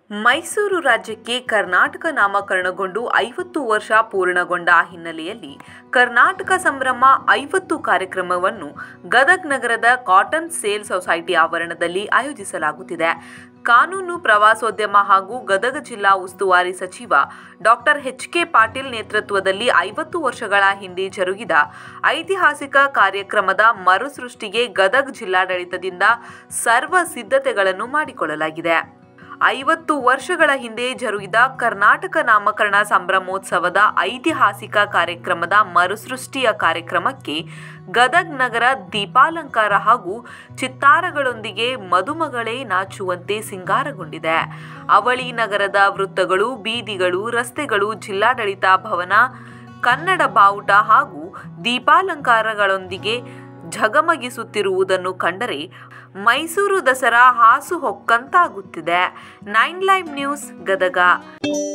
ಮೈಸೂರು ರಾಜ್ಯಕ್ಕೆ ಕರ್ನಾಟಕ ನಾಮಕರಣಗೊಂಡು ಐವತ್ತು ವರ್ಷ ಪೂರ್ಣಗೊಂಡ ಹಿನ್ನೆಲೆಯಲ್ಲಿ ಕರ್ನಾಟಕ ಸಂಭ್ರಮ ಐವತ್ತು ಕಾರ್ಯಕ್ರಮವನ್ನು ಗದಗ್ ನಗರದ ಕಾಟನ್ ಸೇಲ್ ಸೊಸೈಟಿ ಆವರಣದಲ್ಲಿ ಆಯೋಜಿಸಲಾಗುತ್ತಿದೆ ಕಾನೂನು ಪ್ರವಾಸೋದ್ಯಮ ಹಾಗೂ ಗದಗ ಜಿಲ್ಲಾ ಉಸ್ತುವಾರಿ ಸಚಿವ ಡಾಕ್ಟರ್ ಎಚ್ ಕೆ ಪಾಟೀಲ್ ನೇತೃತ್ವದಲ್ಲಿ ಐವತ್ತು ವರ್ಷಗಳ ಹಿಂದೆ ಜರುಗಿದ ಐತಿಹಾಸಿಕ ಕಾರ್ಯಕ್ರಮದ ಮರುಸೃಷ್ಟಿಗೆ ಗದಗ್ ಜಿಲ್ಲಾಡಳಿತದಿಂದ ಸರ್ವ ಸಿದ್ಧತೆಗಳನ್ನು ಮಾಡಿಕೊಳ್ಳಲಾಗಿದೆ ಐವತ್ತು ವರ್ಷಗಳ ಹಿಂದೆ ಜರುಗಿದ ಕರ್ನಾಟಕ ನಾಮಕರಣ ಸಂಭ್ರಮೋತ್ಸವದ ಐತಿಹಾಸಿಕ ಕಾರ್ಯಕ್ರಮದ ಮರುಸೃಷ್ಟಿಯ ಕಾರ್ಯಕ್ರಮಕ್ಕೆ ಗದಗ್ ನಗರ ದೀಪಾಲಂಕಾರ ಹಾಗೂ ಚಿತ್ತಾರಗಳೊಂದಿಗೆ ಮದುಮಗಳೇ ನಾಚುವಂತೆ ಸಿಂಗಾರಗೊಂಡಿದೆ ಅವಳಿ ನಗರದ ವೃತ್ತಗಳು ಬೀದಿಗಳು ರಸ್ತೆಗಳು ಜಿಲ್ಲಾಡಳಿತ ಭವನ ಕನ್ನಡ ಬಾವುಟ ಹಾಗೂ ದೀಪಾಲಂಕಾರಗಳೊಂದಿಗೆ ಝಗಮಗಿಸುತ್ತಿರುವುದನ್ನು ಕಂಡರೆ ಮೈಸೂರು ದಸರಾ ಹಾಸು ಹೊಕ್ಕಂತಾಗುತ್ತಿದೆ ನೈನ್ ಲೈವ್ ನ್ಯೂಸ್ ಗದಗ